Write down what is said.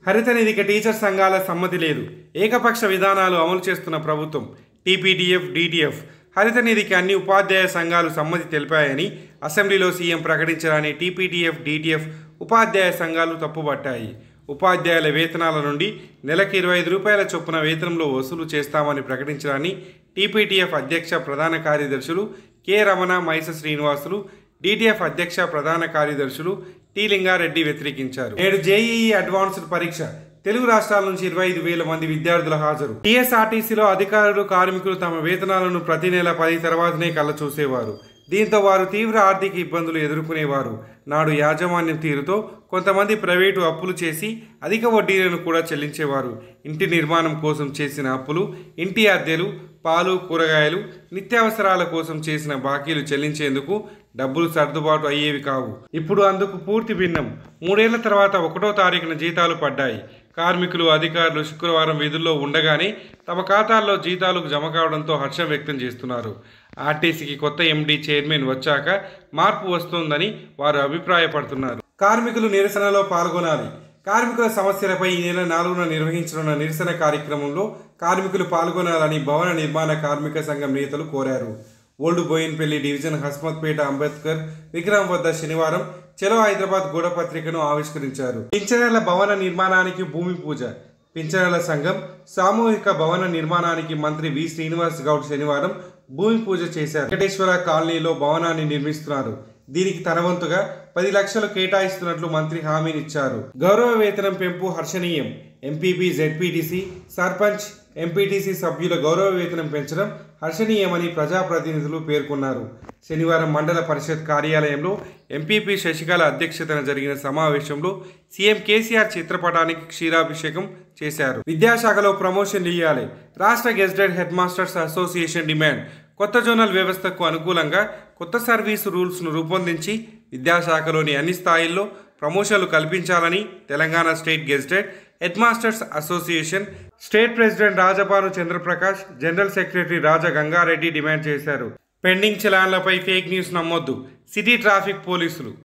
హరిత నిధికి టీచర్ సంఘాల సమ్మతి లేదు ఏకపక్ష విధానాలు అమలు చేస్తున్న ప్రభుత్వం టీపీడీఎఫ్ డీటీఎఫ్ హరిత నిధికి అన్ని ఉపాధ్యాయ సంఘాలు సమ్మతి తెలిపాయని అసెంబ్లీలో సీఎం ప్రకటించారని టీపీటీఎఫ్ డీటీఎఫ్ ఉపాధ్యాయ సంఘాలు తప్పుపట్టాయి ఉపాధ్యాయుల వేతనాల నుండి నెలకు ఇరవై ఐదు రూపాయల చొప్పున వేతనంలో వసూలు చేస్తామని ప్రకటించారని టీపీటీఎఫ్ అధ్యక్ష ప్రధాన కార్యదర్శులు కె రమణ మైస శ్రీనివాసులు డీటీఎఫ్ అధ్యక్ష ప్రధాన కార్యదర్శులు టి లింగారెడ్డి వ్యతిరేకించారు నేడు జేఈఈ అడ్వాన్స్డ్ పరీక్ష తెలుగు రాష్ట్రాల నుంచి ఇరవై ఐదు వేల మంది విద్యార్థుల హాజరు టీఎస్ఆర్టీసీలో అధికారులు కార్మికులు తమ వేతనాలను ప్రతి నెల పది తర్వాతనే కళ్ళ చూసేవారు దీంతో వారు తీవ్ర ఆర్థిక ఇబ్బందులు ఎదుర్కొనేవారు నాడు యాజమాన్యం తీరుతో కొంతమంది ప్రైవేటు అప్పులు చేసి అధిక వడ్డీలను కూడా చెల్లించేవారు ఇంటి నిర్మాణం కోసం చేసిన అప్పులు ఇంటి అద్దెలు పాలు కూరగాయలు నిత్యావసరాల కోసం చేసిన బాకీలు చెల్లించేందుకు డబ్బులు సర్దుబాటు అయ్యేవి కావు ఇప్పుడు అందుకు పూర్తి భిన్నం మూడేళ్ల తర్వాత ఒకటో తారీఖున జీతాలు పడ్డాయి కార్మికులు అధికారులు శుక్రవారం విధుల్లో ఉండగానే తమ ఖాతాల్లో జీతాలు జమ కావడంతో హర్షం వ్యక్తం చేస్తున్నారు ఆర్టీసీకి కొత్త ఎండీ చైర్మన్ వచ్చాక మార్పు వస్తుందని వారు అభిప్రాయపడుతున్నారు కార్మికులు నిరసనలో పాల్గొనాలి కార్మికుల సమస్యలపై ఈ నెల నాలుగున నిర్వహించనున్న నిరసన కార్యక్రమంలో కార్మికులు పాల్గొనాలని భవన నిర్మాణ కార్మిక సంఘం నేతలు కోరారు ఓల్డ్ బోయిన్పల్లి డివిజన్ హస్మత్పేట అంబేద్కర్ విగ్రహం వద్ద శనివారం చలో హైదరాబాద్ గోడ పత్రికను ఆవిష్కరించారు పింఛనర్ల భవన నిర్మాణానికి భూమి పూజ పింఛనర్ల సంఘం సామూహిక భవన నిర్మాణానికి మంత్రి వి శ్రీనివాస్ గౌడ్ శనివారం భూమి పూజ చేశారు వెంకటేశ్వర కాలనీలో భవనాన్ని నిర్మిస్తున్నారు దీనికి తన వంతుగా పది లక్షలు కేటాయిస్తున్నట్లు మంత్రి హామీనిచ్చారు గౌరవ వేతనం పెంపు హర్షణీయం ఎంపీపీ జెడ్పీటీసీ సర్పంచ్ ఎంపీటీసీ సభ్యుల గౌరవ వేతనం పెంచడం హర్షణీయమని ప్రజాప్రతినిధులు పేర్కొన్నారు శనివారం మండల పరిషత్ కార్యాలయంలో ఎంపీపీ శశికళ అధ్యక్షతన జరిగిన సమావేశంలో సీఎం కేసీఆర్ చిత్రపటానికి క్షీరాభిషేకం చేశారు విద్యాశాఖలో ప్రమోషన్లు ఇవ్వాలి రాష్ట్ర gazetted headmasters association demand కొత్త జోనల్ వ్యవస్థకు అనుకూలంగా కొత్త సర్వీసు రూల్స్ను రూపొందించి విద్యాశాఖలోని అన్ని స్థాయిల్లో ప్రమోషన్లు కల్పించాలని Telangana state gazetted headmasters association state president రాజపాను Chandraprakash general secretary Raja Gangareddy demand చేశారు పెండింగ్ చలాన్లపై ఫేక్ న్యూస్ నమ్మొద్దు సిటీ ట్రాఫిక్ పోలీసులు